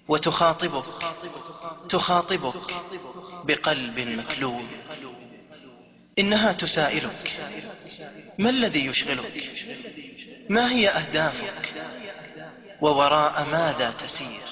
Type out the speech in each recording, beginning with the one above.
وتخاطبك تخاطبك بقلب مكلوب إنها تسائلك ما الذي يشغلك ما هي أهدافك ووراء ماذا تسير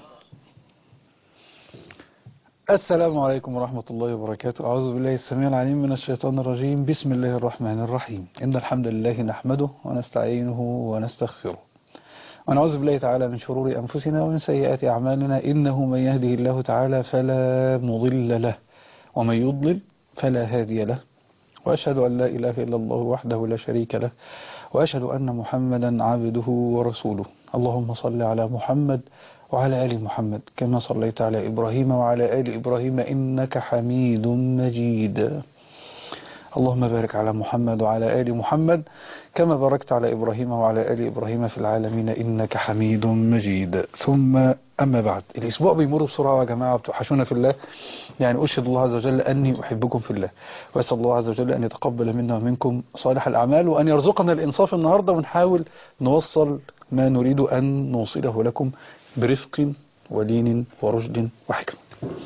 السلام عليكم ورحمة الله وبركاته أعوذ بالله السميع العليم من الشيطان الرجيم بسم الله الرحمن الرحيم إن الحمد لله نحمده ونستعينه ونستغفره ونعوذ بالله تعالى من شرور أنفسنا ومن سيئات أعمالنا إنه من يهده الله تعالى فلا مضل له ومن يضلل فلا هادي له وأشهد أن لا إله إلا الله وحده لا شريك له وأشهد أن محمدا عبده ورسوله اللهم صل على محمد وعلى آل محمد كما صليت على إبراهيم وعلى آل إبراهيم إنك حميد مجيد اللهم بارك على محمد وعلى آل محمد كما باركت على إبراهيم وعلى آل إبراهيم في العالمين إنك حميد مجيد ثم أما بعد الأسبوع بيمر بسرعة يا جماعة بتوحشونا في الله يعني أشهد الله عز وجل أني أحبكم في الله وأسأل الله عز وجل أن يتقبل منا ومنكم صالح الأعمال وأن يرزقنا الإنصاف النهاردة ونحاول نوصل ما نريد أن نوصله لكم برفق ولين ورشد وحكمة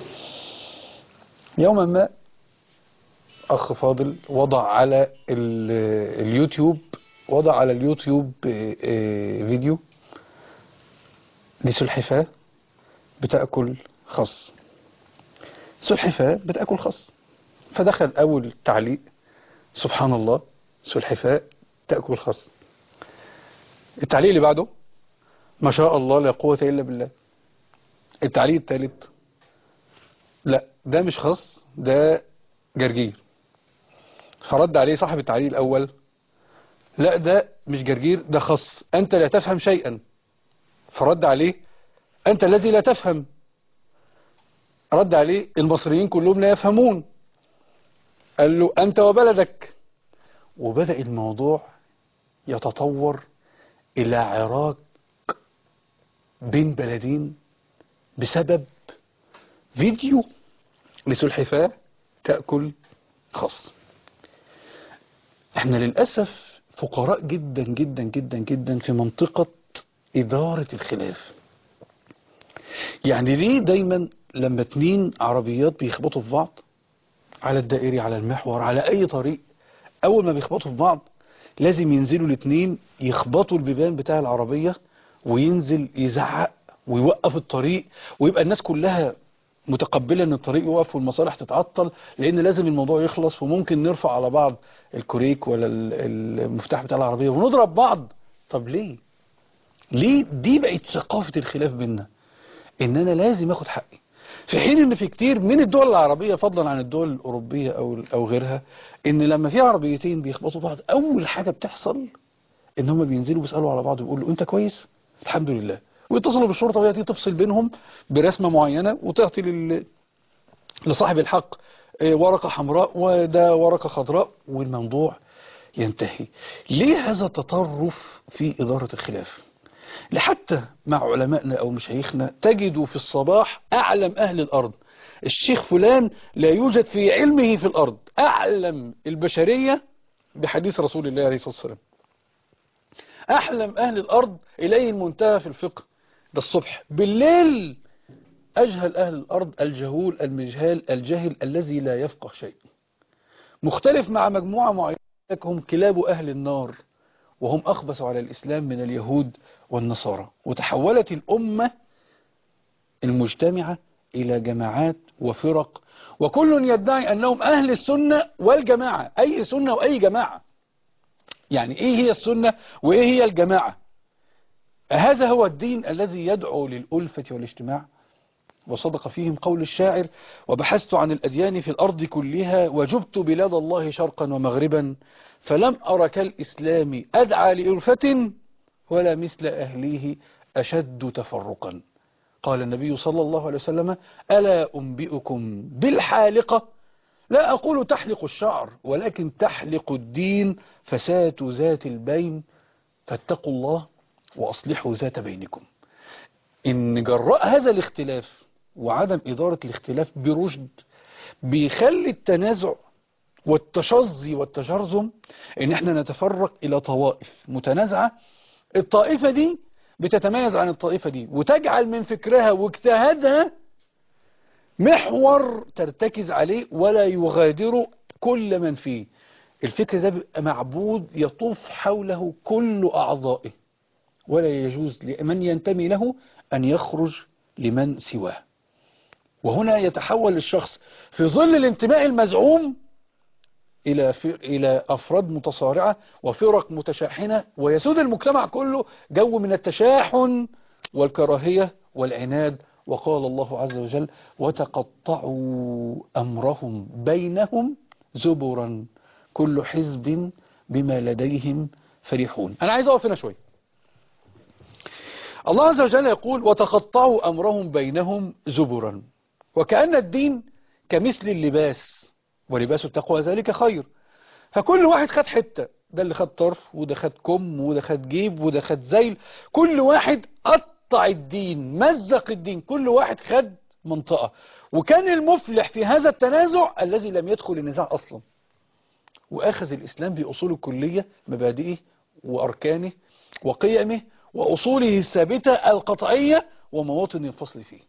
يوما ما أخ فاضل وضع على اليوتيوب وضع على اليوتيوب فيديو لسلحفاة بتأكل خس سلحفاة بتأكل خس فدخل أول تعليق سبحان الله سلحفاة تأكل خس التعليق اللي بعده ما شاء الله لا قوة إلا بالله التعليق الثالث لا ده مش خص ده جرجير فرد عليه صاحب التعليق الأول لا ده مش جرجير ده خص أنت لا تفهم شيئا فرد عليه أنت الذي لا تفهم رد عليه المصريين كلهم لا يفهمون قال له أنت وبلدك وبدأ الموضوع يتطور إلى عراك بين بلدين بسبب فيديو لسلحفاة تأكل خص احنا للأسف فقراء جدا جدا جدا جدا في منطقة إدارة الخلاف يعني ليه دايما لما اتنين عربيات بيخبطوا في بعض على الدائري على المحور على أي طريق أول ما بيخبطوا في بعض لازم ينزلوا الاتنين يخبطوا البيبان بتاع العربية وينزل يزعق ويوقف الطريق ويبقى الناس كلها متقبلة ان الطريق يوقف والمصالح تتعطل لان لازم الموضوع يخلص وممكن نرفع على بعض الكوريك ولا المفتاح بتاع العربية ونضرب بعض طب ليه ليه دي بقت ثقافة الخلاف بينا ان انا لازم اخد حقي في حين ان في كتير من الدول العربية فضلا عن الدول الاوروبية او او غيرها ان لما في عربيتين بيخبطوا بعض اول حاجة بتحصل ان هم بينزلوا بيسألوا على بعض ويقولوا انت كويس الحمد لله ويتصلوا بالشرطة وهي تفصل بينهم برسمة معينة وتعطي لل... لصاحب الحق ورقة حمراء وده ورقة خضراء والموضوع ينتهي ليه هذا التطرف في إدارة الخلاف لحتى مع علمائنا أو مشايخنا تجدوا في الصباح أعلم أهل الأرض الشيخ فلان لا يوجد في علمه في الأرض أعلم البشرية بحديث رسول الله عليه الصلاة والسلام أحلم أهل الأرض إليه المنتهى في الفقه ده الصبح بالليل أجهل أهل الأرض الجهول المجهال الجاهل الذي لا يفقه شيء مختلف مع مجموعة معينة هم كلاب أهل النار وهم أخبثوا على الإسلام من اليهود والنصارى وتحولت الأمة المجتمعة إلى جماعات وفرق وكل يدعي أنهم أهل السنة والجماعة أي سنة وأي جماعة يعني إيه هي السنة وإيه هي الجماعة هذا هو الدين الذي يدعو للألفة والاجتماع وصدق فيهم قول الشاعر وبحثت عن الأديان في الأرض كلها وجبت بلاد الله شرقا ومغربا فلم أر كالإسلام أدعى لألفة ولا مثل أهليه أشد تفرقا قال النبي صلى الله عليه وسلم ألا أنبئكم بالحالقة لا أقول تحلق الشعر ولكن تحلق الدين فسات ذات البين فاتقوا الله وأصلحوا ذات بينكم إن جراء هذا الاختلاف وعدم إدارة الاختلاف برشد بيخلي التنازع والتشظي والتجرذم إن احنا نتفرق إلى طوائف متنازعة الطائفة دي بتتميز عن الطائفة دي وتجعل من فكرها واجتهادها محور ترتكز عليه ولا يغادر كل من فيه الفكر ده بيبقى معبود يطوف حوله كل أعضائه ولا يجوز لمن ينتمي له أن يخرج لمن سواه وهنا يتحول الشخص في ظل الانتماء المزعوم إلى إلى أفراد متصارعة وفرق متشاحنة ويسود المجتمع كله جو من التشاحن والكراهية والعناد وقال الله عز وجل وتقطعوا أمرهم بينهم زبرا كل حزب بما لديهم فرحون أنا عايز أقف هنا شوي الله عز وجل يقول وتقطعوا أمرهم بينهم زبرا وكأن الدين كمثل اللباس ولباس التقوى ذلك خير فكل واحد خد حتة ده اللي خد طرف وده خد كم وده خد جيب وده خد زيل كل واحد قطع الدين مزق الدين كل واحد خد منطقة وكان المفلح في هذا التنازع الذي لم يدخل النزاع أصلا وأخذ الإسلام بأصول الكلية مبادئه وأركانه وقيمه وأصوله الثابتة القطعية ومواطن الفصل فيه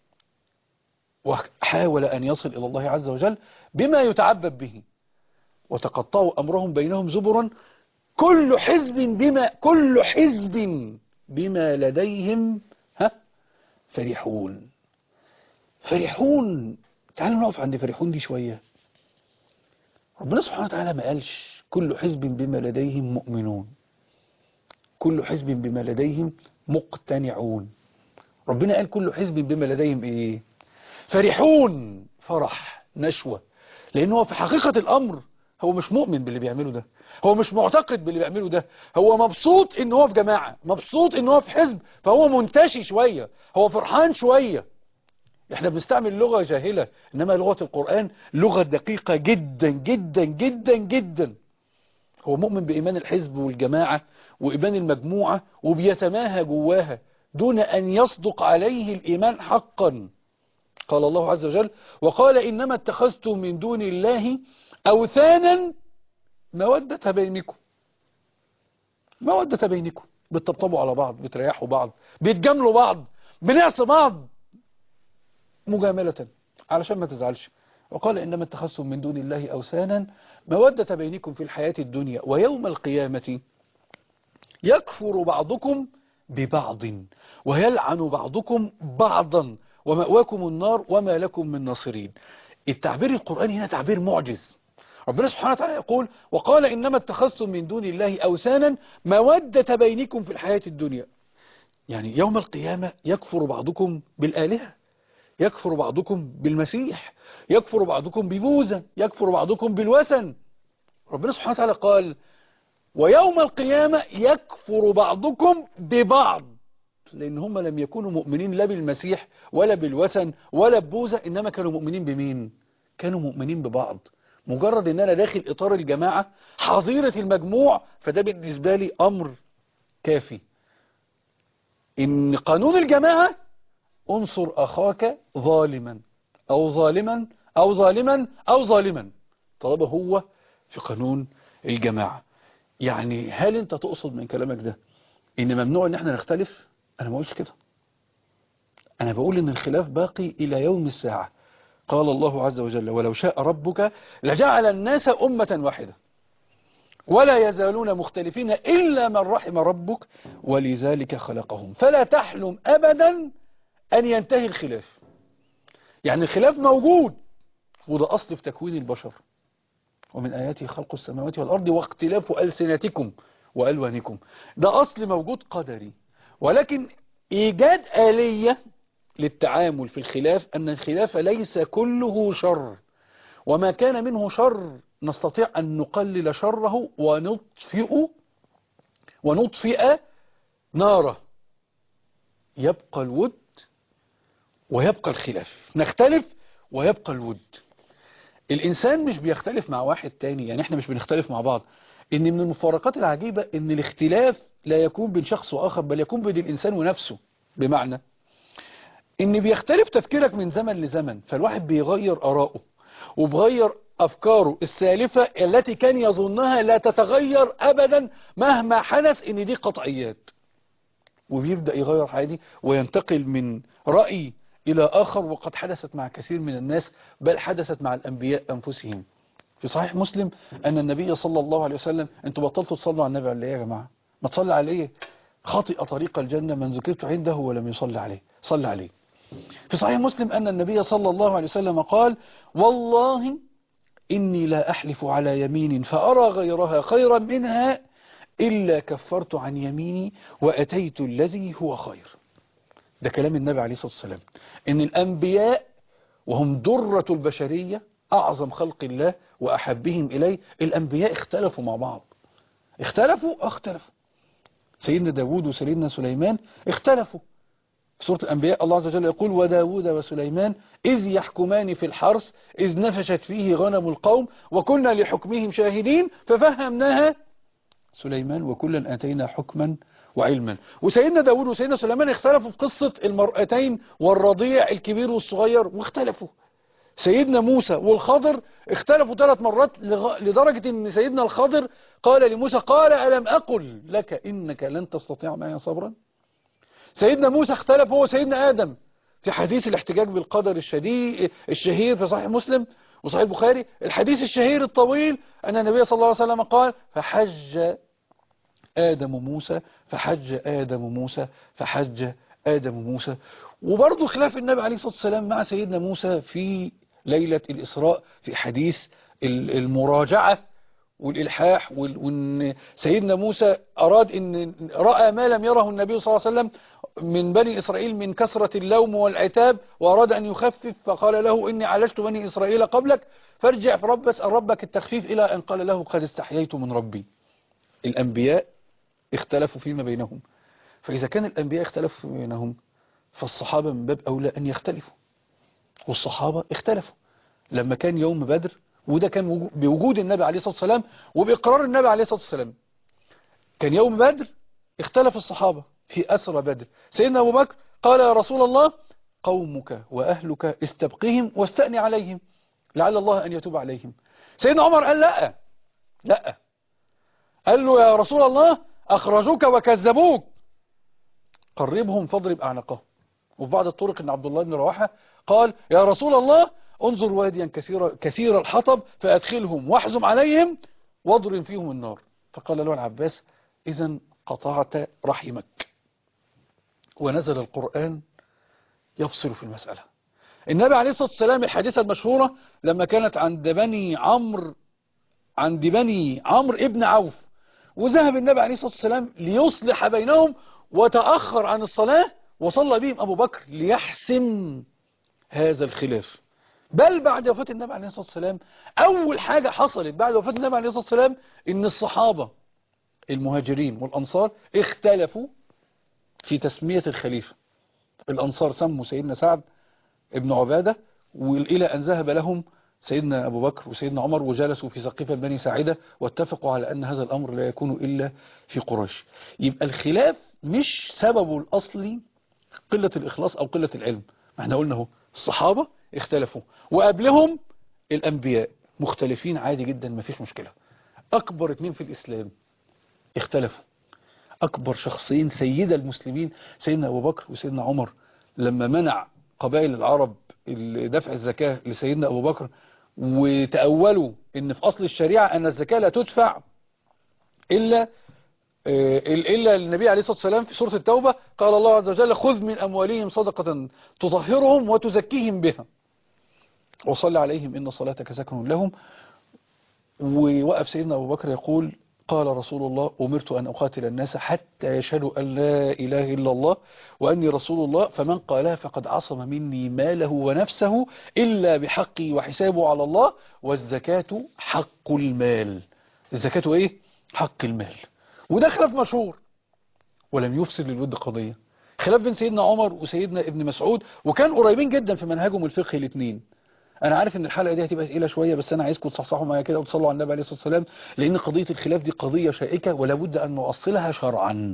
وحاول أن يصل إلى الله عز وجل بما يتعبد به وتقطعوا أمرهم بينهم زبرا كل حزب بما كل حزب بما لديهم ها فرحون فرحون تعالوا نقف عند فرحون دي شوية ربنا سبحانه وتعالى ما قالش كل حزب بما لديهم مؤمنون كل حزب بما لديهم مقتنعون ربنا قال كل حزب بما لديهم ايه فرحون فرح نشوة لأنه هو في حقيقة الأمر هو مش مؤمن باللي بيعمله ده هو مش معتقد باللي بيعمله ده هو مبسوط ان هو في جماعة مبسوط ان هو في حزب فهو منتشي شوية هو فرحان شوية احنا بنستعمل لغة جاهلة انما لغة القرآن لغة دقيقة جدا جدا جدا جدا هو مؤمن بإيمان الحزب والجماعة وإيمان المجموعة وبيتماهى جواها دون أن يصدق عليه الإيمان حقا قال الله عز وجل وقال إنما اتخذتم من دون الله أوثانا مودة بينكم مودة بينكم بتطبطبوا على بعض بتريحوا بعض بيتجاملوا بعض بنعصي بعض مجاملة علشان ما تزعلش وقال إنما اتخذتم من دون الله أوثانا مودة بينكم في الحياة الدنيا ويوم القيامة يكفر بعضكم ببعض ويلعن بعضكم بعضا ومأواكم النار وما لكم من ناصرين التعبير القرآني هنا تعبير معجز ربنا سبحانه وتعالى يقول وقال إنما اتخذتم من دون الله أوثانا مودة بينكم في الحياة الدنيا يعني يوم القيامة يكفر بعضكم بالآلهة يكفر بعضكم بالمسيح يكفر بعضكم ببوذا يكفر بعضكم بالوثن ربنا سبحانه وتعالى قال ويوم القيامة يكفر بعضكم ببعض لأن هم لم يكونوا مؤمنين لا بالمسيح ولا بالوثن ولا ببوذا إنما كانوا مؤمنين بمين كانوا مؤمنين ببعض مجرد ان انا داخل اطار الجماعة حظيرة المجموع فده بالنسبة لي امر كافي ان قانون الجماعة انصر اخاك ظالما او ظالما او ظالما او ظالما طالما هو في قانون الجماعة يعني هل انت تقصد من كلامك ده ان ممنوع ان احنا نختلف انا ما قلتش كده انا بقول ان الخلاف باقي الى يوم الساعة قال الله عز وجل ولو شاء ربك لجعل الناس أمة واحدة ولا يزالون مختلفين إلا من رحم ربك ولذلك خلقهم فلا تحلم أبدا أن ينتهي الخلاف يعني الخلاف موجود وده أصل في تكوين البشر ومن آياته خلق السماوات والأرض واختلاف ألسنتكم وألوانكم ده أصل موجود قدري ولكن إيجاد آلية للتعامل في الخلاف أن الخلاف ليس كله شر وما كان منه شر نستطيع أن نقلل شره ونطفئ ونطفئ ناره يبقى الود ويبقى الخلاف نختلف ويبقى الود الإنسان مش بيختلف مع واحد تاني يعني احنا مش بنختلف مع بعض إن من المفارقات العجيبة إن الاختلاف لا يكون بين شخص وآخر بل يكون بين الإنسان ونفسه بمعنى ان بيختلف تفكيرك من زمن لزمن فالواحد بيغير آراءه وبغير أفكاره السالفة التي كان يظنها لا تتغير أبدا مهما حدث ان دي قطعيات وبيبدأ يغير عادي وينتقل من رأي إلى آخر وقد حدثت مع كثير من الناس بل حدثت مع الأنبياء أنفسهم في صحيح مسلم أن النبي صلى الله عليه وسلم أنتوا بطلتوا تصلوا على النبي عليه يا جماعة ما تصلي عليه خطئ طريق الجنة من ذكرت عنده ولم يصلي عليه صلى عليه في صحيح مسلم أن النبي صلى الله عليه وسلم قال والله إني لا أحلف على يمين فأرى غيرها خيرا منها إلا كفرت عن يميني وأتيت الذي هو خير ده كلام النبي عليه الصلاة والسلام إن الأنبياء وهم درة البشرية أعظم خلق الله وأحبهم إليه الأنبياء اختلفوا مع بعض اختلفوا اختلفوا سيدنا داود وسيدنا سليمان اختلفوا في سورة الأنبياء الله عز وجل يقول وداود وسليمان إذ يحكمان في الحرث إذ نفشت فيه غنم القوم وكنا لحكمهم شاهدين ففهمناها سليمان وكلا آتينا حكما وعلما وسيدنا داود وسيدنا سليمان اختلفوا في قصة المرأتين والرضيع الكبير والصغير واختلفوا سيدنا موسى والخضر اختلفوا ثلاث مرات لغ- لدرجة ان سيدنا الخضر قال لموسى قال ألم أقل لك إنك لن تستطيع معي صبرا سيدنا موسى اختلف هو سيدنا آدم في حديث الاحتجاج بالقدر الشديد الشهير في صحيح مسلم وصحيح البخاري الحديث الشهير الطويل أن النبي صلى الله عليه وسلم قال فحج آدم موسى فحج آدم موسى فحج آدم موسى وبرضه خلاف النبي عليه الصلاة والسلام مع سيدنا موسى في ليلة الإسراء في حديث ال- المراجعة والإلحاح وال- وإن سيدنا موسى أراد إن رأى ما لم يره النبي صلى الله عليه وسلم من بني إسرائيل من كثرة اللوم والعتاب وأراد أن يخفف فقال له إني عالجت بني إسرائيل قبلك فارجع في رب اسأل ربك التخفيف إلى أن قال له قد استحييت من ربي الأنبياء اختلفوا فيما بينهم فإذا كان الأنبياء اختلفوا فيما بينهم فالصحابة من باب أولى أن يختلفوا والصحابة اختلفوا لما كان يوم بدر وده كان وجو- بوجود النبي عليه الصلاة والسلام وبإقرار النبي عليه الصلاة والسلام كان يوم بدر اختلف الصحابة في أسرى بدر سيدنا أبو بكر قال يا رسول الله قومك وأهلك استبقهم واستأني عليهم لعل الله أن يتوب عليهم سيدنا عمر قال لا لا قال له يا رسول الله أخرجوك وكذبوك قربهم فاضرب أعنقهم وفي بعض الطرق ان عبد الله بن رواحة قال يا رسول الله انظر واديا كثير, كثير الحطب فأدخلهم واحزم عليهم واضرب فيهم النار فقال له العباس إذا قطعت رحمك ونزل القرآن يفصل في المسألة النبي عليه الصلاة والسلام الحادثة المشهورة لما كانت عند بني عمرو عند بني عمرو ابن عوف وذهب النبي عليه الصلاة والسلام ليصلح بينهم وتأخر عن الصلاة وصلى بهم أبو بكر ليحسم هذا الخلاف بل بعد وفاة النبي عليه الصلاة والسلام أول حاجة حصلت بعد وفاة النبي عليه الصلاة والسلام إن الصحابة المهاجرين والأنصار اختلفوا في تسمية الخليفة الأنصار سموا سيدنا سعد ابن عبادة وإلى أن ذهب لهم سيدنا أبو بكر وسيدنا عمر وجلسوا في سقيفة بني ساعدة واتفقوا على أن هذا الأمر لا يكون إلا في قريش يبقى الخلاف مش سببه الأصلي قلة الإخلاص أو قلة العلم ما احنا قلنا اهو الصحابة اختلفوا وقبلهم الأنبياء مختلفين عادي جدا ما فيش مشكلة أكبر اتنين في الإسلام اختلفوا أكبر شخصين سيد المسلمين سيدنا أبو بكر وسيدنا عمر لما منع قبائل العرب دفع الزكاة لسيدنا أبو بكر وتأولوا ان في أصل الشريعة أن الزكاة لا تدفع إلا إلا النبي عليه الصلاة والسلام في سورة التوبة قال الله عز وجل خذ من أموالهم صدقة تطهرهم وتزكيهم بها وصل عليهم إن صلاتك سكن لهم ووقف سيدنا أبو بكر يقول قال رسول الله أمرت أن أقاتل الناس حتى يشهدوا أن لا إله إلا الله وأني رسول الله فمن قالها فقد عصم مني ماله ونفسه إلا بحقي وحسابه على الله والزكاة حق المال الزكاة إيه؟ حق المال وده خلاف مشهور ولم يفسد للود قضية خلاف بين سيدنا عمر وسيدنا ابن مسعود وكان قريبين جدا في منهجهم الفقهي الاثنين انا عارف ان الحلقه دي هتبقى ثقيله شويه بس انا عايزكم تصحصحوا معايا كده وتصلوا على النبي عليه الصلاه والسلام لان قضيه الخلاف دي قضيه شائكه ولا بد ان نؤصلها شرعا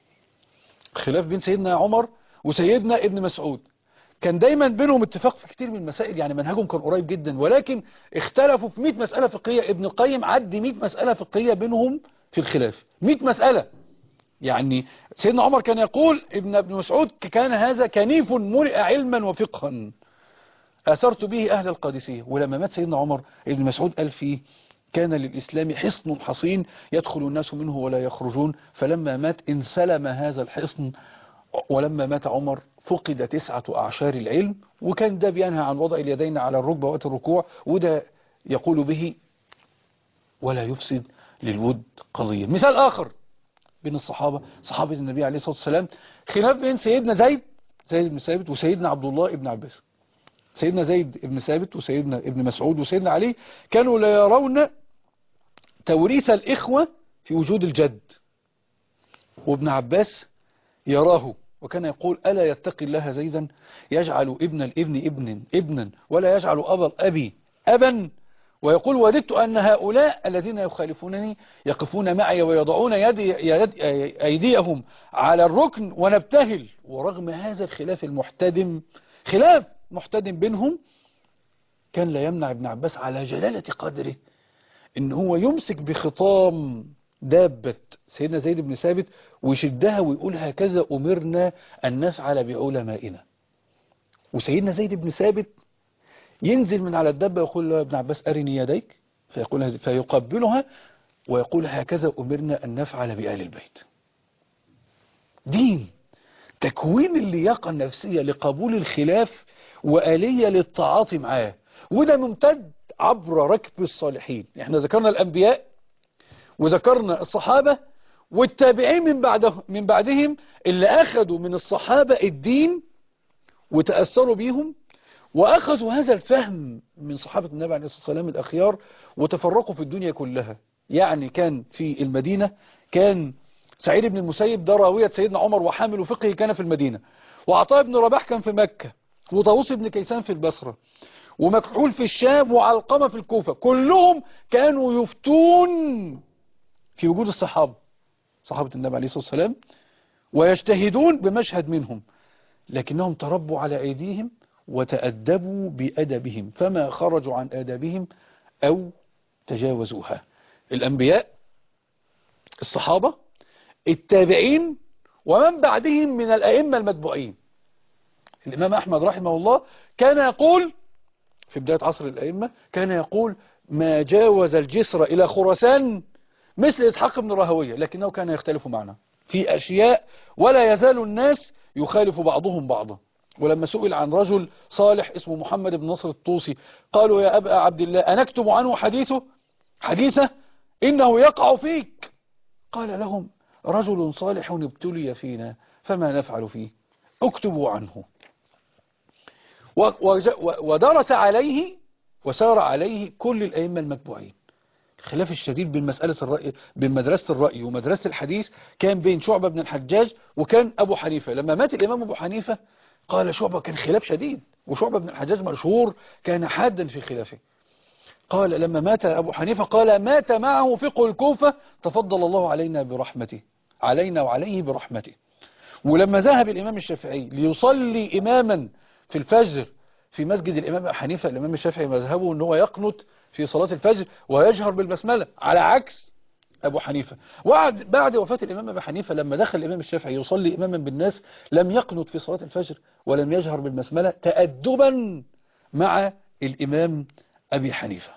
خلاف بين سيدنا عمر وسيدنا ابن مسعود كان دايما بينهم اتفاق في كتير من المسائل يعني منهجهم كان قريب جدا ولكن اختلفوا في 100 مساله فقهيه ابن القيم عد 100 مساله فقهيه بينهم في الخلاف 100 مساله يعني سيدنا عمر كان يقول ابن ابن مسعود كان هذا كنيف ملئ علما وفقها أثرت به أهل القادسية ولما مات سيدنا عمر ابن مسعود قال فيه كان للإسلام حصن حصين يدخل الناس منه ولا يخرجون فلما مات انسلم هذا الحصن ولما مات عمر فقد تسعة أعشار العلم وكان ده بينهى عن وضع اليدين على الركبة وقت الركوع وده يقول به ولا يفسد للود قضية مثال آخر بين الصحابة صحابة النبي عليه الصلاة والسلام خلاف بين سيدنا زيد زيد بن ثابت وسيدنا عبد الله ابن عباس سيدنا زيد بن ثابت وسيدنا ابن مسعود وسيدنا علي كانوا لا يرون توريث الإخوة في وجود الجد وابن عباس يراه وكان يقول ألا يتقي الله زيدا يجعل ابن الابن ابن ابنا ولا يجعل أبا الأبي أبا ويقول وددت أن هؤلاء الذين يخالفونني يقفون معي ويضعون يدي يد أيديهم على الركن ونبتهل ورغم هذا الخلاف المحتدم خلاف محتدم بينهم كان لا يمنع ابن عباس على جلالة قدره ان هو يمسك بخطام دابة سيدنا زيد بن ثابت ويشدها ويقول هكذا أمرنا أن نفعل بعلمائنا وسيدنا زيد بن ثابت ينزل من على الدابة ويقول له يا ابن عباس أرني يديك فيقول هذه- فيقبلها ويقول هكذا أمرنا أن نفعل بآل البيت دين تكوين اللياقة النفسية لقبول الخلاف وآلية للتعاطي معاه وده ممتد عبر ركب الصالحين احنا ذكرنا الأنبياء وذكرنا الصحابة والتابعين من بعده من بعدهم اللي أخذوا من الصحابة الدين وتأثروا بيهم وأخذوا هذا الفهم من صحابة النبي عليه الصلاة والسلام الأخيار وتفرقوا في الدنيا كلها يعني كان في المدينة كان سعيد بن المسيب ده راوية سيدنا عمر وحامل فقهه كان في المدينة وعطاء بن رباح كان في مكة وطاووس بن كيسان في البصرة ومكحول في الشام وعلقمة في الكوفة كلهم كانوا يفتون في وجود الصحابة صحابة النبي عليه الصلاة والسلام ويجتهدون بمشهد منهم لكنهم تربوا على أيديهم وتأدبوا بأدبهم فما خرجوا عن آدابهم أو تجاوزوها الأنبياء الصحابة التابعين ومن بعدهم من الأئمة المتبوعين الإمام أحمد رحمه الله كان يقول في بداية عصر الأئمة كان يقول ما جاوز الجسر إلى خراسان مثل إسحاق بن راهويه لكنه كان يختلف معنا في أشياء ولا يزال الناس يخالف بعضهم بعضا ولما سئل عن رجل صالح اسمه محمد بن نصر الطوسي قالوا يا أبا عبد الله أنكتب عنه حديثه حديثه إنه يقع فيك قال لهم رجل صالح ابتلي فينا فما نفعل فيه اكتبوا عنه و- وج- و- ودرس عليه وسار عليه كل الأئمة المتبوعين الخلاف الشديد بين مسألة الرأي بين مدرسة الرأي ومدرسة الحديث كان بين شعبة بن الحجاج وكان أبو حنيفة لما مات الإمام أبو حنيفة قال شعبة كان خلاف شديد وشعبة بن الحجاج مشهور كان حادا في خلافه قال لما مات أبو حنيفة قال مات معه فقه الكوفة تفضل الله علينا برحمته علينا وعليه برحمته ولما ذهب الإمام الشافعي ليصلي إماما في الفجر في مسجد الإمام أبو حنيفة الإمام الشافعي مذهبه أنه يقنط في صلاة الفجر ويجهر بالبسملة على عكس أبو حنيفة وبعد بعد وفاة الإمام أبو حنيفة لما دخل الإمام الشافعي يصلي إماما بالناس لم يقنط في صلاة الفجر ولم يجهر بالبسملة تأدبا مع الإمام أبي حنيفة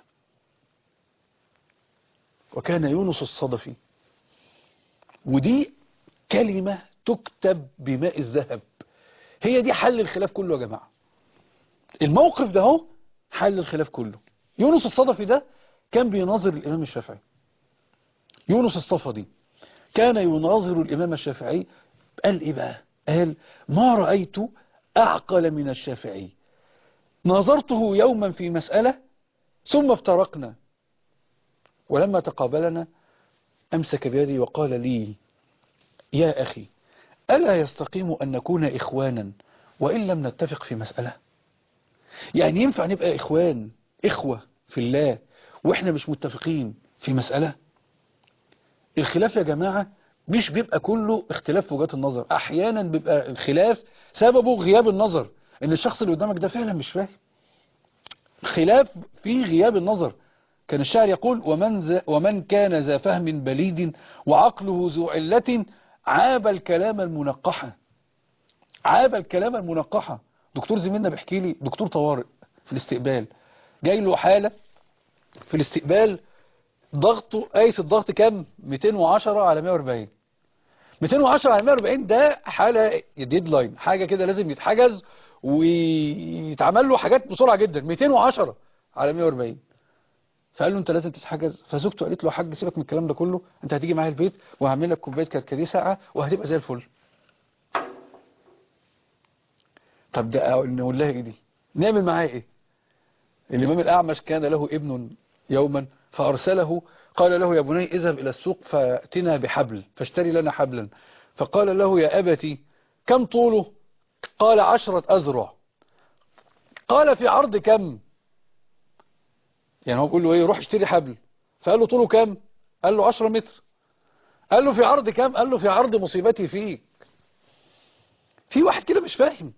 وكان يونس الصدفي ودي كلمة تكتب بماء الذهب هي دي حل الخلاف كله يا جماعة الموقف ده هو حل الخلاف كله يونس الصدفي ده كان بيناظر الإمام الشافعي يونس الصفدي كان يناظر الإمام الشافعي قال إيه بقى قال ما رأيت أعقل من الشافعي ناظرته يوما في مسألة ثم افترقنا ولما تقابلنا أمسك بيدي وقال لي يا أخي ألا يستقيم أن نكون إخوانا وإن لم نتفق في مسألة يعني ينفع نبقى إخوان إخوة في الله وإحنا مش متفقين في مسألة الخلاف يا جماعة مش بيبقى كله اختلاف في وجهات النظر أحيانا بيبقى الخلاف سببه غياب النظر إن الشخص اللي قدامك ده فعلا مش فاهم خلاف في غياب النظر كان الشاعر يقول ومن, ذا ومن كان ذا فهم بليد وعقله ذو علة عاب الكلام المنقحة عاب الكلام المنقحة دكتور زميلنا بيحكي لي دكتور طوارئ في الاستقبال جاي له حالة في الاستقبال ضغطه قايس الضغط كام 210 على 140 210 على 140 ده حالة ديدلاين حاجة كده لازم يتحجز ويتعمل له حاجات بسرعة جدا 210 على 140 فقال له انت لازم تتحجز فزوجته قالت له يا حاج سيبك من الكلام ده كله انت هتيجي معايا البيت وهعمل لك كوبايه كركديه ساقعه وهتبقى زي الفل طب ده نقول لها ايه دي نعمل معاه ايه الامام الاعمش كان له ابن يوما فارسله قال له يا بني اذهب الى السوق فاتنا بحبل فاشتري لنا حبلا فقال له يا ابتي كم طوله قال عشرة أزرع قال في عرض كم يعني هو بيقول له ايه روح اشتري حبل فقال له طوله كام قال له 10 متر قال له في عرض كام قال له في عرض مصيبتي فيك في واحد كده مش فاهم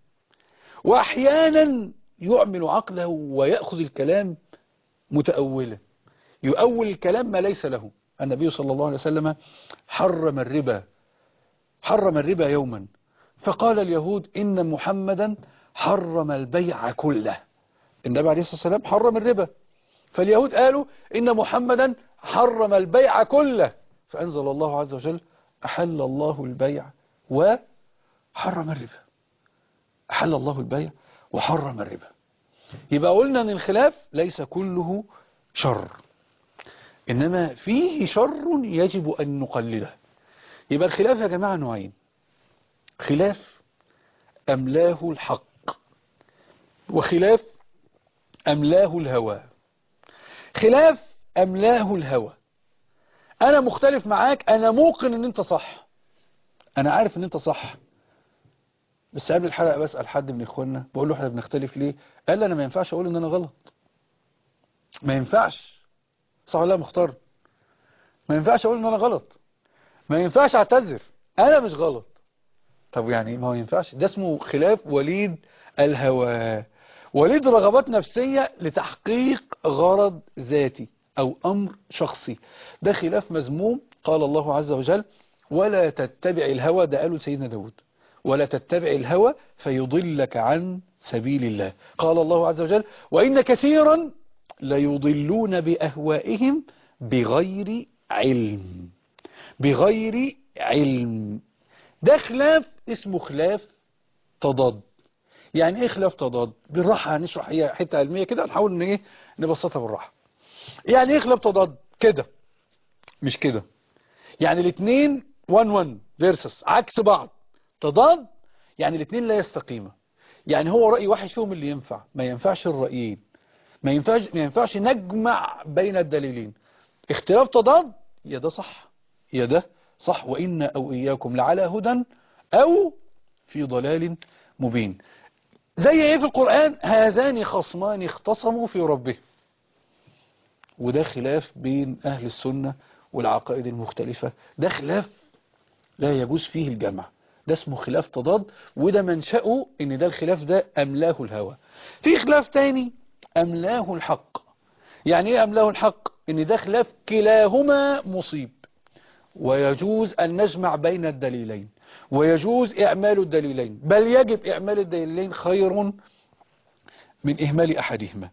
واحيانا يعمل عقله ويأخذ الكلام متأولا يؤول الكلام ما ليس له النبي صلى الله عليه وسلم حرم الربا حرم الربا يوما فقال اليهود إن محمدا حرم البيع كله النبي عليه الصلاة والسلام حرم الربا فاليهود قالوا إن محمدا حرم البيع كله فأنزل الله عز وجل أحل الله البيع وحرم الربا أحل الله البيع وحرم الربا يبقى قلنا أن الخلاف ليس كله شر إنما فيه شر يجب أن نقلله يبقى الخلاف يا جماعة نوعين خلاف أملاه الحق وخلاف أملاه الهوى خلاف أملاه الهوى أنا مختلف معاك أنا موقن أن أنت صح أنا عارف أن أنت صح بس قبل الحلقة بسأل حد من إخواننا بقول له إحنا بنختلف ليه قال لي أنا ما ينفعش أقول أن أنا غلط ما ينفعش صح ولا مختار ما ينفعش أقول أن أنا غلط ما ينفعش أعتذر أنا مش غلط طب يعني ما هو ينفعش ده اسمه خلاف وليد الهوى وليد رغبات نفسية لتحقيق غرض ذاتي أو أمر شخصي ده خلاف مذموم قال الله عز وجل ولا تتبع الهوى ده قاله سيدنا داود ولا تتبع الهوى فيضلك عن سبيل الله قال الله عز وجل وإن كثيرا ليضلون بأهوائهم بغير علم بغير علم ده خلاف اسمه خلاف تضاد يعني ايه خلاف تضاد بالراحه هنشرح هي حته علميه كده نحاول ان ايه نبسطها بالراحه يعني ايه خلاف تضاد كده مش كده يعني الاثنين 1 1 فيرسس عكس بعض تضاد يعني الاثنين لا يستقيما يعني هو راي واحد فيهم اللي ينفع ما ينفعش الرايين ما ينفعش ما ينفعش نجمع بين الدليلين اختلاف تضاد يا ده صح يا ده صح وإن أو إياكم لعلى هدى أو في ضلال مبين زي ايه في القرآن هذان خصمان اختصموا في ربه وده خلاف بين أهل السنة والعقائد المختلفة ده خلاف لا يجوز فيه الجمع ده اسمه خلاف تضاد وده منشأه ان ده الخلاف ده أملاه الهوى في خلاف تاني أملاه الحق يعني ايه أملاه الحق ان ده خلاف كلاهما مصيب ويجوز أن نجمع بين الدليلين ويجوز إعمال الدليلين بل يجب إعمال الدليلين خير من إهمال أحدهما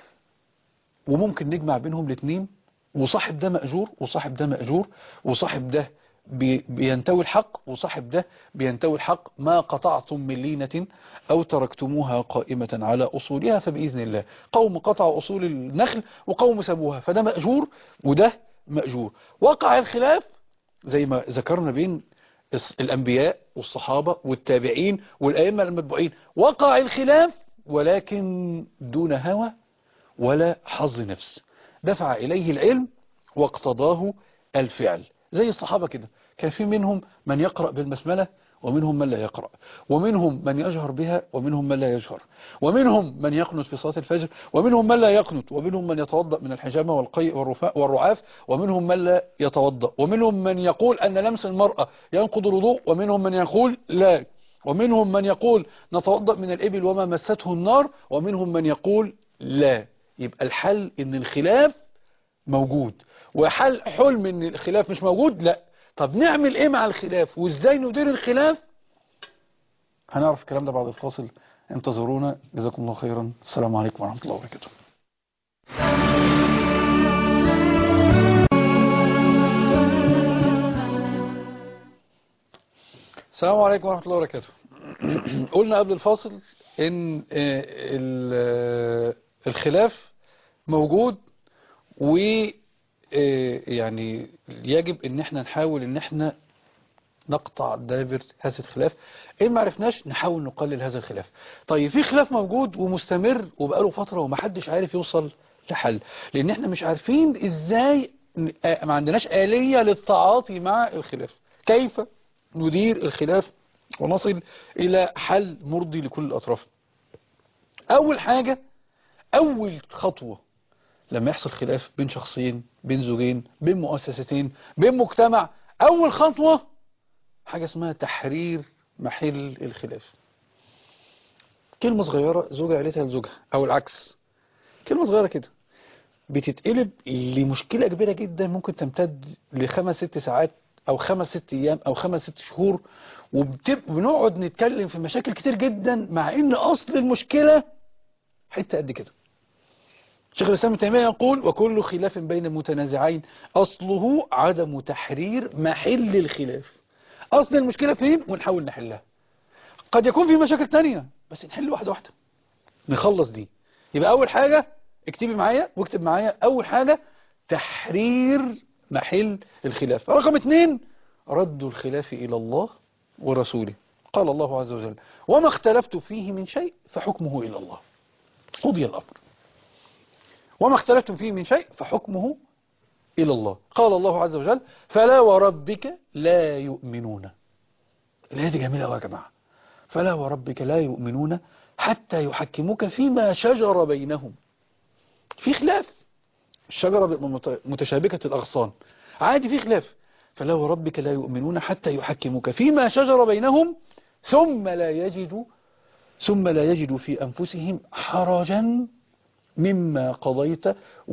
وممكن نجمع بينهم الاثنين وصاحب ده مأجور وصاحب ده مأجور وصاحب ده بي- بينتوي الحق وصاحب ده بينتوي الحق ما قطعتم من لينة أو تركتموها قائمة على أصولها فبإذن الله قوم قطعوا أصول النخل وقوم سبوها فده مأجور وده مأجور وقع الخلاف زي ما ذكرنا بين الس- الأنبياء والصحابة والتابعين والأئمة المتبوعين وقع الخلاف ولكن دون هوى ولا حظ نفس دفع إليه العلم واقتضاه الفعل زي الصحابة كده كان في منهم من يقرأ بالبسملة ومنهم من لا يقرأ ومنهم من يجهر بها ومنهم من لا يجهر ومنهم من يقنت في صلاة الفجر ومنهم من لا يقنت ومنهم من يتوضأ من الحجامة والقي والرفاء والرعاف ومنهم من لا يتوضأ ومنهم من يقول أن لمس المرأة ينقض الوضوء ومنهم من يقول لا ومنهم من يقول نتوضأ من الإبل وما مسته النار ومنهم من يقول لا يبقى الحل ان الخلاف موجود وحل حلم ان الخلاف مش موجود لا طب نعمل ايه مع الخلاف وازاي ندير الخلاف هنعرف الكلام ده بعد الفاصل انتظرونا جزاكم الله خيرا السلام عليكم ورحمة الله وبركاته السلام عليكم ورحمة الله وبركاته قلنا قبل الفاصل ان آه، ال- آه، الخلاف موجود و آه، يعني يجب ان احنا نحاول ان احنا نقطع دابر هذا الخلاف ان ما عرفناش نحاول نقلل هذا الخلاف طيب في خلاف موجود ومستمر وبقاله فترة ومحدش عارف يوصل لحل لان احنا مش عارفين ازاي ن- آه، ما عندناش آلية للتعاطي مع الخلاف كيف ندير الخلاف ونصل إلى حل مرضي لكل الأطراف أول حاجة أول خطوة لما يحصل خلاف بين شخصين بين زوجين بين مؤسستين بين مجتمع أول خطوة حاجة اسمها تحرير محل الخلاف كلمة صغيرة زوجة قالتها لزوجها أو العكس كلمة صغيرة كده بتتقلب لمشكلة كبيرة جدا ممكن تمتد لخمس ست ساعات أو خمس ست أيام أو خمس ست شهور وبنقعد نتكلم في مشاكل كتير جدا مع إن أصل المشكلة حتة قد كده شيخ الإسلام ابن تيمية يقول وكل خلاف بين المتنازعين أصله عدم تحرير محل الخلاف أصل المشكلة فين ونحاول نحلها قد يكون في مشاكل تانية بس نحل واحدة واحدة نخلص دي يبقى أول حاجة اكتبي معايا واكتب معايا أول حاجة تحرير محل الخلاف رقم اتنين رد الخلاف إلى الله ورسوله قال الله عز وجل وما اختلفت فيه من شيء فحكمه إلى الله قضي الأمر وما اختلفتم فيه من شيء فحكمه إلى الله قال الله عز وجل فلا وربك لا يؤمنون الآية دي جميلة أوي يا جماعة فلا وربك لا يؤمنون حتى يحكموك فيما شجر بينهم في خلاف الشجرة بتبقى مت- متشابكة الأغصان عادي في خلاف فلا وربك لا يؤمنون حتى يحكموك فيما شجر بينهم ثم لا يجدوا ثم لا يجدوا في أنفسهم حرجا مما قضيت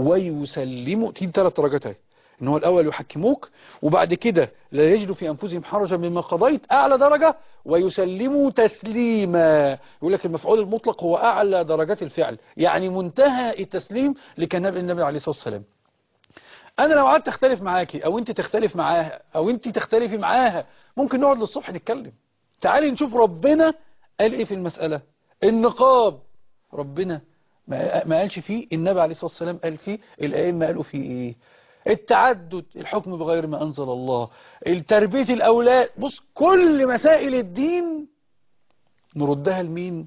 ويسلموا دي ثلاث درجات اهي ان هو الاول يحكموك وبعد كده لا يجدوا في انفسهم حرجا مما قضيت اعلى درجه ويسلموا تسليما يقول لك المفعول المطلق هو اعلى درجات الفعل يعني منتهى التسليم لكناب النبي عليه الصلاه والسلام انا لو قعدت اختلف معاكي او انت تختلف معاها او انت تختلفي معاها ممكن نقعد للصبح نتكلم تعالي نشوف ربنا قال ايه في المساله النقاب ربنا ما ما قالش فيه النبي عليه الصلاة والسلام قال فيه الأئمة قالوا فيه إيه التعدد الحكم بغير ما أنزل الله التربية الأولاد بص كل مسائل الدين نردها لمين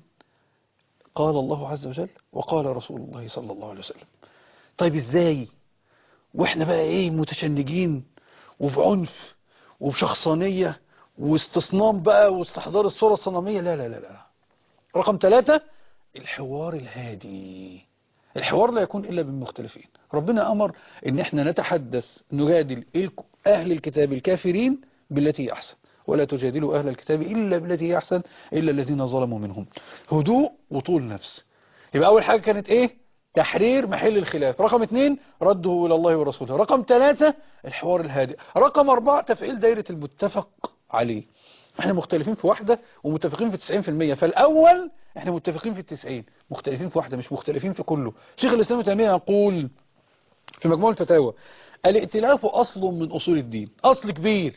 قال الله عز وجل وقال رسول الله صلى الله عليه وسلم طيب إزاي وإحنا بقى إيه متشنجين وفي عنف وبشخصانية واستصنام بقى واستحضار الصورة الصنمية لا لا لا لا رقم ثلاثة الحوار الهادي الحوار لا يكون إلا بالمختلفين ربنا أمر إن احنا نتحدث نجادل الك- أهل الكتاب الكافرين بالتي هي أحسن ولا تجادلوا أهل الكتاب إلا بالتي هي أحسن إلا الذين ظلموا منهم هدوء وطول نفس يبقى أول حاجة كانت إيه تحرير محل الخلاف رقم اثنين رده إلى الله ورسوله رقم ثلاثة الحوار الهادئ رقم أربعة تفعيل دايرة المتفق عليه احنا مختلفين في واحدة ومتفقين في 90% فالأول احنا متفقين في التسعين مختلفين في واحدة مش مختلفين في كله شيخ الإسلام ابن تيمية يقول في مجموع الفتاوى الائتلاف أصل من أصول الدين أصل كبير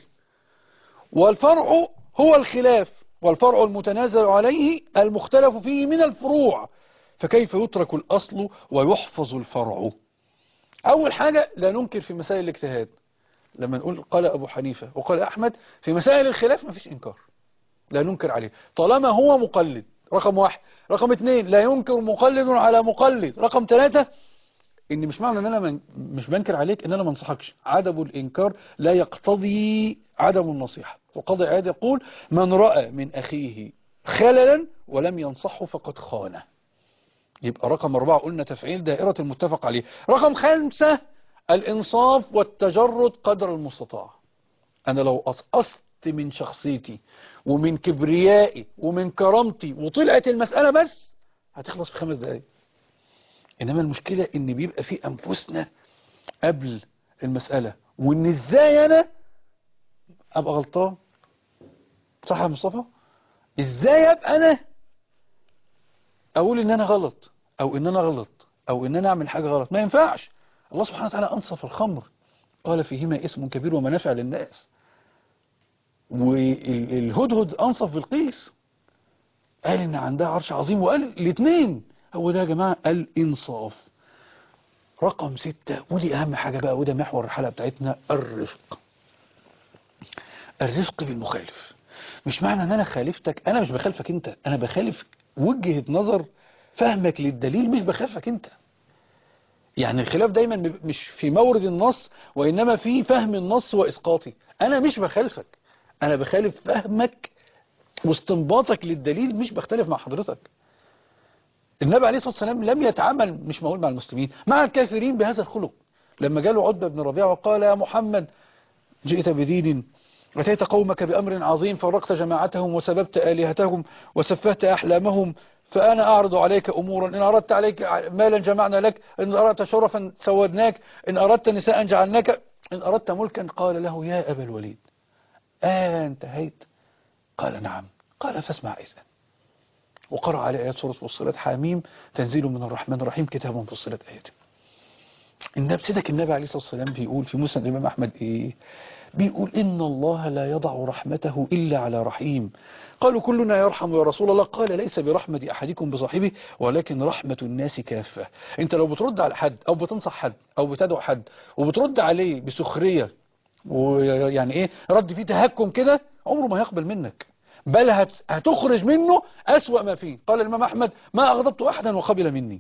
والفرع هو الخلاف والفرع المتنازل عليه المختلف فيه من الفروع فكيف يترك الأصل ويحفظ الفرع أول حاجة لا ننكر في مسائل الاجتهاد لما نقول قال أبو حنيفة وقال أحمد في مسائل الخلاف ما فيش إنكار لا ننكر عليه طالما هو مقلد رقم واحد رقم اثنين لا ينكر مقلد على مقلد رقم ثلاثة ان مش معنى ان انا من مش بنكر عليك ان انا ما انصحكش عدم الانكار لا يقتضي عدم النصيحة وقاضي عياد يقول من رأى من اخيه خللا ولم ينصحه فقد خانه يبقى رقم أربعة قلنا تفعيل دائرة المتفق عليه رقم خمسة الإنصاف والتجرد قدر المستطاع أنا لو قصقصت من شخصيتي ومن كبريائي ومن كرامتي وطلعت المسألة بس هتخلص في خمس دقايق إنما المشكلة إن بيبقى في أنفسنا قبل المسألة وإن إزاي أنا ابقى غلطان صح يا مصطفى ازاي ابقى انا اقول ان انا غلط او ان انا غلط او ان انا اعمل حاجة غلط ما ينفعش الله سبحانه وتعالى انصف الخمر قال فيهما اسم كبير ومنافع للناس والهدهد انصف بالقيس قال ان عندها عرش عظيم وقال الاثنين هو ده يا جماعة الانصاف رقم ستة ودي اهم حاجة بقى وده محور الحلقة بتاعتنا الرفق الرفق بالمخالف مش معنى ان انا خالفتك انا مش بخالفك انت انا بخالف وجهة نظر فهمك للدليل مش بخالفك انت يعني الخلاف دايما مش في مورد النص وانما في فهم النص واسقاطه انا مش بخالفك انا بخالف فهمك واستنباطك للدليل مش بختلف مع حضرتك النبي عليه الصلاة والسلام لم يتعامل مش معقول مع المسلمين مع الكافرين بهذا الخلق لما جاله عتبة بن ربيعة وقال يا محمد جئت بدين أتيت قومك بأمر عظيم فرقت جماعتهم وسببت آلهتهم وسفهت أحلامهم فأنا أعرض عليك أمورا إن أردت عليك مالا جمعنا لك إن أردت شرفا سودناك إن أردت نساء جعلناك إن أردت ملكا قال له يا أبا الوليد آه انتهيت قال نعم قال فاسمع إذن وقرأ على آيات سورة فصلت حاميم تنزيل من الرحمن الرحيم كتاب فصلت آياته النبي سيدك النبي عليه الصلاة والسلام بيقول في مسند الإمام أحمد إيه بيقول إن الله لا يضع رحمته إلا على رحيم قالوا كلنا يرحم يا رسول الله قال ليس برحمة أحدكم بصاحبه ولكن رحمة الناس كافة أنت لو بترد على حد أو بتنصح حد أو بتدعو حد وبترد عليه بسخرية ويعني إيه رد فيه تهكم كده عمره ما يقبل منك بل هت هتخرج منه أسوأ ما فيه قال الإمام أحمد ما أغضبت أحدا وقبل مني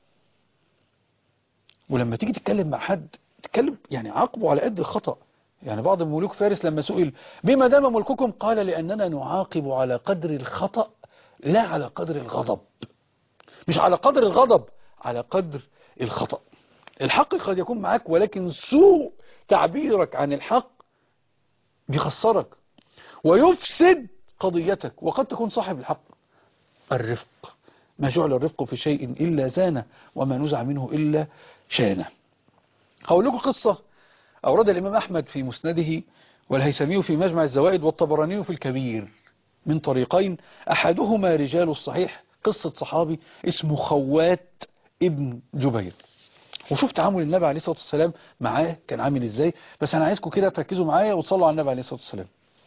ولما تيجي تتكلم مع حد تتكلم يعني عاقبه على قد الخطأ يعني بعض ملوك فارس لما سئل بما دام ملككم قال لأننا نعاقب على قدر الخطأ لا على قدر الغضب مش على قدر الغضب على قدر الخطأ الحق قد يكون معك ولكن سوء تعبيرك عن الحق بيخسرك ويفسد قضيتك وقد تكون صاحب الحق الرفق ما جعل الرفق في شيء إلا زانه وما نزع منه إلا شانه هقول لكم قصة أورد الإمام أحمد في مسنده والهيثمي في مجمع الزوائد والطبراني في الكبير من طريقين أحدهما رجال الصحيح قصة صحابي اسمه خوات ابن جبير وشوف تعامل النبي عليه الصلاة والسلام معاه كان عامل ازاي بس أنا عايزكم كده تركزوا معايا وتصلوا على النبي عليه الصلاة والسلام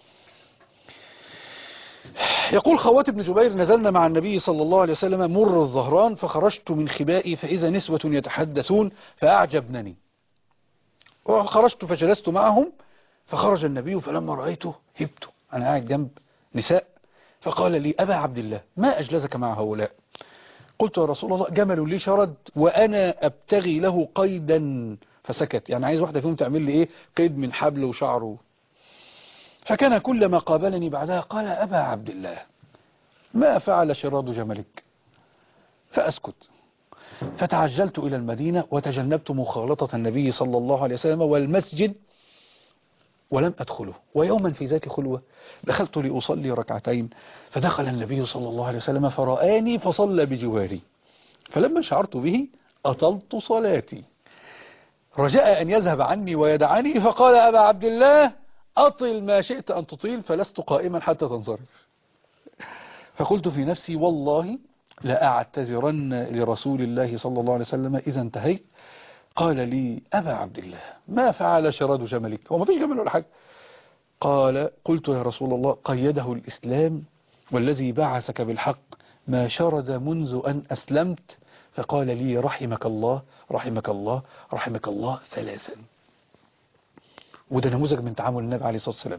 يقول خوات بن جبير نزلنا مع النبي صلى الله عليه وسلم مر الظهران فخرجت من خبائي فإذا نسوة يتحدثون فأعجبنني وخرجت فجلست معهم فخرج النبي فلما رأيته هبت أنا قاعد جنب نساء فقال لي أبا عبد الله ما أجلسك مع هؤلاء قلت يا رسول الله جمل لي شرد وأنا أبتغي له قيدا فسكت يعني عايز واحدة فيهم تعمل لي إيه قيد من حبل وشعره فكان كلما قابلني بعدها قال أبا عبد الله ما فعل شراد جملك فأسكت فتعجلت إلى المدينة وتجنبت مخالطة النبي صلى الله عليه وسلم والمسجد ولم أدخله ويوما في ذات خلوة دخلت لأصلي ركعتين فدخل النبي صلى الله عليه وسلم فرآني فصلى بجواري فلما شعرت به أطلت صلاتي رجاء أن يذهب عني ويدعني فقال أبا عبد الله أطل ما شئت أن تطيل فلست قائما حتى تنصرف فقلت في نفسي والله لأعتذرن لرسول الله صلى الله عليه وسلم إذا انتهيت قال لي أبا عبد الله ما فعل شراد جملك هو ما فيش جمل ولا حاجة قال قلت يا رسول الله قيده الإسلام والذي بعثك بالحق ما شرد منذ أن أسلمت فقال لي رحمك الله رحمك الله رحمك الله ثلاثا وده نموذج من تعامل النبي عليه الصلاة والسلام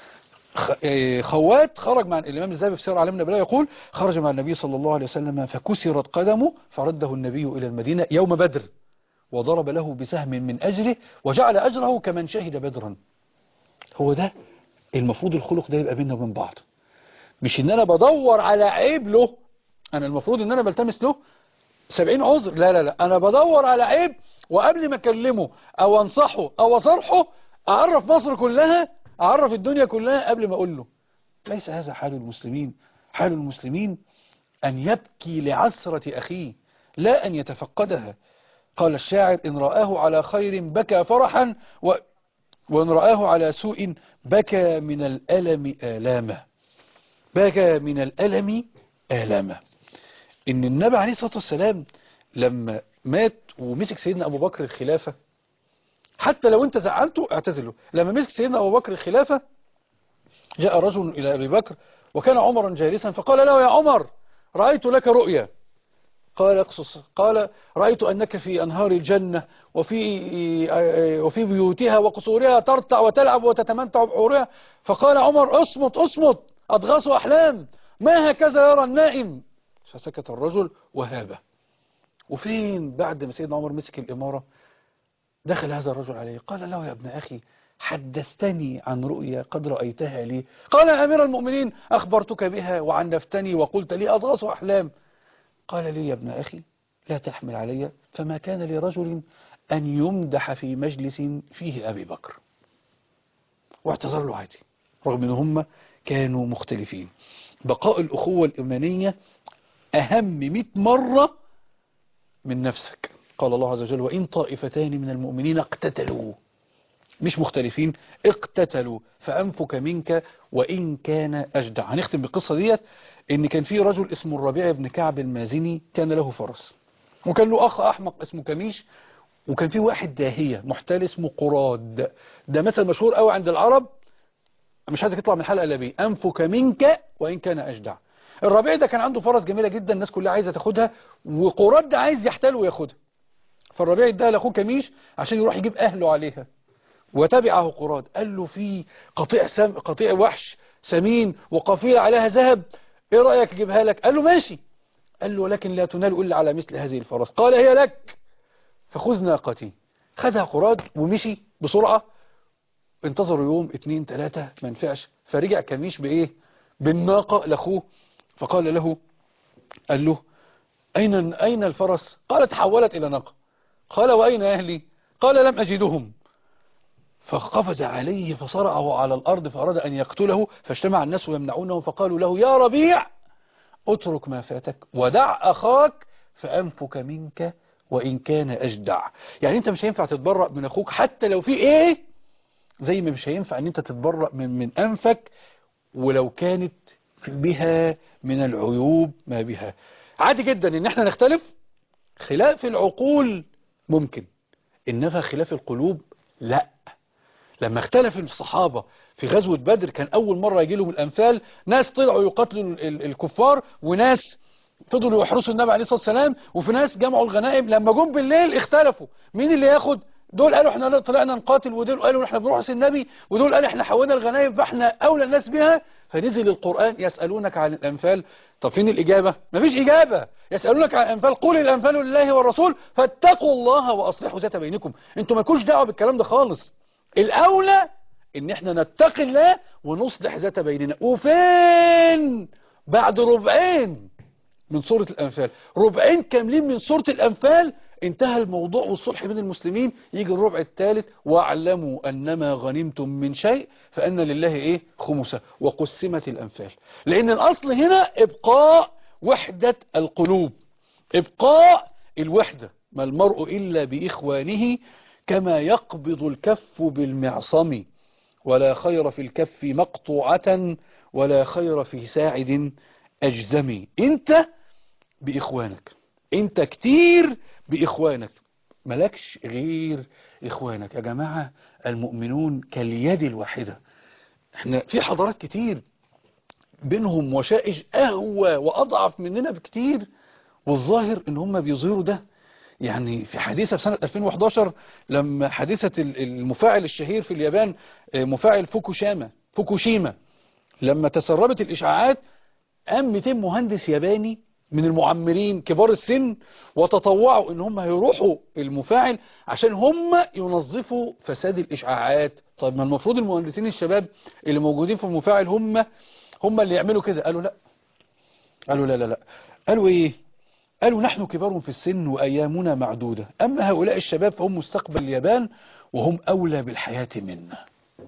خوات خرج مع الإمام الذهبي في سير علم النبي يقول خرج مع النبي صلى الله عليه وسلم فكسرت قدمه فرده النبي إلى المدينة يوم بدر وضرب له بسهم من أجره وجعل أجره كمن شهد بدرا هو ده المفروض الخلق ده يبقى بيننا وبين بعض مش ان انا بدور على عيب له انا المفروض ان انا بلتمس له سبعين عذر لا لا لا انا بدور على عيب وقبل ما اكلمه او انصحه او اصرحه اعرف مصر كلها اعرف الدنيا كلها قبل ما اقول له ليس هذا حال المسلمين حال المسلمين ان يبكي لعسرة اخيه لا ان يتفقدها قال الشاعر إن رآه على خير بكى فرحا و... وإن رآه على سوء بكى من الألم آلامه بكى من الألم آلامه إن النبي عليه الصلاة والسلام لما مات ومسك سيدنا أبو بكر الخلافة حتى لو أنت زعلته اعتزله لما مسك سيدنا أبو بكر الخلافة جاء رجل إلى أبي بكر وكان عمرا جالسا فقال له يا عمر رأيت لك رؤيا قال اقصص قال رأيت أنك في أنهار الجنة وفي وفي بيوتها وقصورها ترتع وتلعب وتتمتع بحورها فقال عمر اصمت اصمت أضغاث أحلام ما هكذا يرى النائم فسكت الرجل وهابه وفين بعد ما سيدنا عمر مسك الإمارة دخل هذا الرجل عليه قال له يا ابن أخي حدثتني عن رؤيا قد رأيتها لي قال يا أمير المؤمنين أخبرتك بها وعنفتني وقلت لي أضغاث أحلام قال لي يا ابن أخي لا تحمل علي فما كان لرجل أن يمدح في مجلس فيه أبي بكر واعتذر له عادي رغم أن هم كانوا مختلفين بقاء الأخوة الإيمانية أهم مئة مرة من نفسك قال الله عز وجل وإن طائفتان من المؤمنين اقتتلوا مش مختلفين اقتتلوا فأنفك منك وإن كان أجدع هنختم بالقصة ديت إن كان في رجل اسمه الربيع بن كعب المازني كان له فرس وكان له أخ أحمق اسمه كميش وكان في واحد داهية محتال اسمه قراد ده مثل مشهور قوي عند العرب مش عايزك تطلع من الحلقة الا بيه أنفك منك وإن كان أجدع الربيع ده كان عنده فرس جميلة جدا الناس كلها عايزة تاخدها وقراد ده عايز يحتال وياخدها فالربيع اداها لاخوه كميش عشان يروح يجيب أهله عليها وتبعه قراد قال له في قطيع سم قطيع وحش سمين وقافله عليها ذهب ايه رأيك اجيبها لك قال له ماشي قال له ولكن لا تنال إلا على مثل هذه الفرس قال هي لك فخذ ناقتي خدها قراد ومشي بسرعة انتظروا يوم اتنين تلاتة ما نفعش فرجع كميش بايه بالناقة لاخوه فقال له قال له أين, أين الفرس قال تحولت إلى ناقة قال وأين أهلي قال لم أجدهم فقفز عليه فصرعه على الأرض فأراد أن يقتله فاجتمع الناس يمنعونه فقالوا له يا ربيع اترك ما فاتك ودع أخاك فأنفك منك وإن كان أجدع يعني أنت مش هينفع تتبرأ من أخوك حتى لو في إيه زي ما مش هينفع أن أنت تتبرأ من, من أنفك ولو كانت بها من العيوب ما بها عادي جدا ان احنا نختلف خلاف العقول ممكن انما خلاف القلوب لا لما اختلف الصحابة في غزوة بدر كان اول مرة يجي لهم الانفال ناس طلعوا يقاتلوا ال- الكفار وناس فضلوا يحرسوا النبي عليه الصلاة والسلام وفي ناس جمعوا الغنائم لما جم بالليل اختلفوا مين اللي ياخد دول قالوا احنا طلعنا نقاتل ودول قالوا احنا بنروح النبي ودول قالوا احنا حولنا الغنائم فاحنا اولى الناس بها فنزل القرآن يسألونك عن الأنفال طب فين الإجابة مفيش إجابة يسألونك عن الأنفال قول الأنفال لله والرسول فاتقوا الله وأصلحوا ذات بينكم انتوا مالكوش دعوة بالكلام ده خالص الأولى ان احنا نتقي الله ونصلح ذات بيننا وفين بعد ربعين من سورة الأنفال ربعين كاملين من سورة الأنفال انتهى الموضوع والصلح بين المسلمين يجي الربع الثالث واعلموا أنما غنمتم من شيء فأن لله إيه خمسة وقسمت الأنفال لأن الأصل هنا إبقاء وحدة القلوب إبقاء الوحدة ما المرء إلا بإخوانه كما يقبض الكف بالمعصم ولا خير في الكف مقطوعة ولا خير في ساعد أجزمي أنت بإخوانك أنت كتير بإخوانك ملكش غير إخوانك يا جماعة المؤمنون كاليد الواحدة احنا في حضارات كتير بينهم وشائج أهوى وأضعف مننا بكتير والظاهر ان هم بيظهروا ده يعني في حادثة في سنة 2011 لما حادثة المفاعل الشهير في اليابان مفاعل فوكوشيما فوكوشيما لما تسربت الإشعاعات قام 200 مهندس ياباني من المعمرين كبار السن وتطوعوا ان هم هيروحوا المفاعل عشان هم ينظفوا فساد الاشعاعات طيب ما المفروض المهندسين الشباب اللي موجودين في المفاعل هم هم اللي يعملوا كده قالوا لا قالوا لا لا لا قالوا ايه قالوا نحن كبار في السن وايامنا معدودة اما هؤلاء الشباب فهم مستقبل اليابان وهم اولى بالحياة منا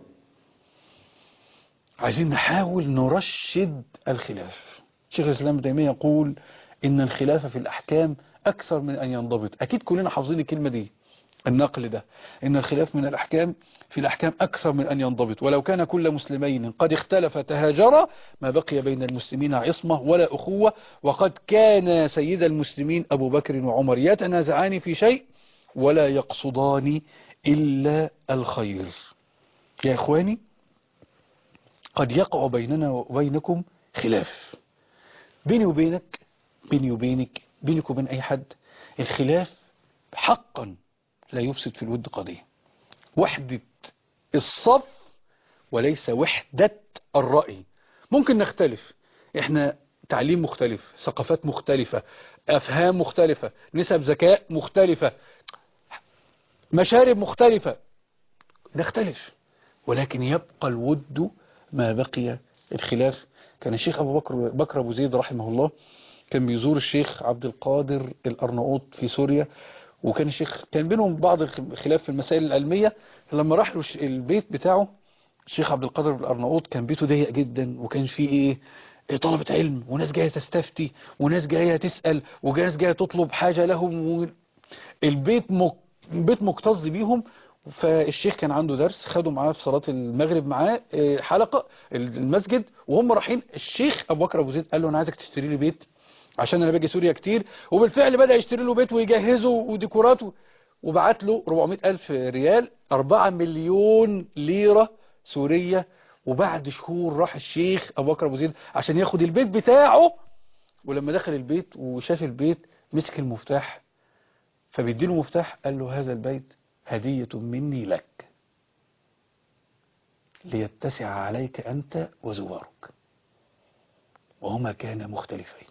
عايزين نحاول نرشد الخلاف شيخ الإسلام ابن تيمية يقول إن الخلاف في الأحكام أكثر من أن ينضبط أكيد كلنا حافظين الكلمة دي النقل ده إن الخلاف من الأحكام في الأحكام أكثر من أن ينضبط ولو كان كل مسلمين قد اختلف تهاجرا ما بقي بين المسلمين عصمة ولا أخوة وقد كان سيد المسلمين أبو بكر وعمر يتنازعان في شيء ولا يقصدان إلا الخير يا إخواني قد يقع بيننا وبينكم خلاف بيني وبينك بيني وبينك بينك وبين أي حد الخلاف حقا لا يفسد في الود قضية وحدة الصف وليس وحدة الرأي ممكن نختلف احنا تعليم مختلف ثقافات مختلفة أفهام مختلفة نسب ذكاء مختلفة مشارب مختلفة نختلف ولكن يبقى الود ما بقي الخلاف كان الشيخ أبو بكر بكر أبو زيد رحمه الله كان بيزور الشيخ عبد القادر الأرناؤوط في سوريا وكان الشيخ كان بينهم بعض الخلاف في المسائل العلمية لما راح له البيت بتاعه الشيخ عبد القادر الأرناؤوط كان بيته ضيق جدا وكان فيه ايه إيه طلبة علم وناس جاية تستفتي وناس جاية تسأل وناس جاية تطلب حاجة لهم و... البيت مك... بيت مكتظ بيهم فالشيخ كان عنده درس خدوا معاه في صلاة المغرب معاه إيه، حلقة المسجد وهم رايحين الشيخ أبو بكر أبو زيد قال له أنا عايزك تشتري لي بيت عشان أنا باجي سوريا كتير وبالفعل بدأ يشتري له بيت ويجهزه وديكوراته وبعت له 400 ألف ريال 4 مليون ليرة سورية وبعد شهور راح الشيخ أبو بكر أبو زيد عشان ياخد البيت بتاعه ولما دخل البيت وشاف البيت مسك المفتاح فبيديله مفتاح قال له هذا البيت هدية مني لك ليتسع عليك أنت وزوارك وهما كانا مختلفين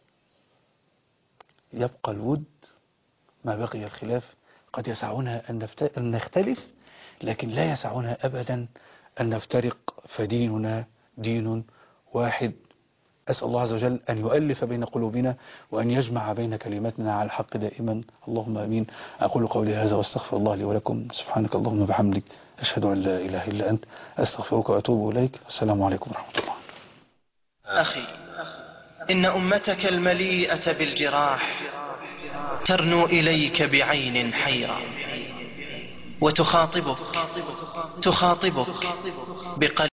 يبقى الود ما بقي الخلاف قد يسعنا أن, نفت... أن نختلف لكن لا يسعنا أبدا أن نفترق فديننا دين واحد أسأل الله عز وجل أن يؤلف بين قلوبنا وأن يجمع بين كلماتنا على الحق دائما اللهم أمين أقول قولي هذا واستغفر الله لي ولكم سبحانك اللهم وبحمدك أشهد أن لا إله إلا أنت أستغفرك وأتوب إليك السلام عليكم ورحمة الله أخي إن أمتك المليئة بالجراح ترنو إليك بعين حيرة وتخاطبك تخاطبك بقلب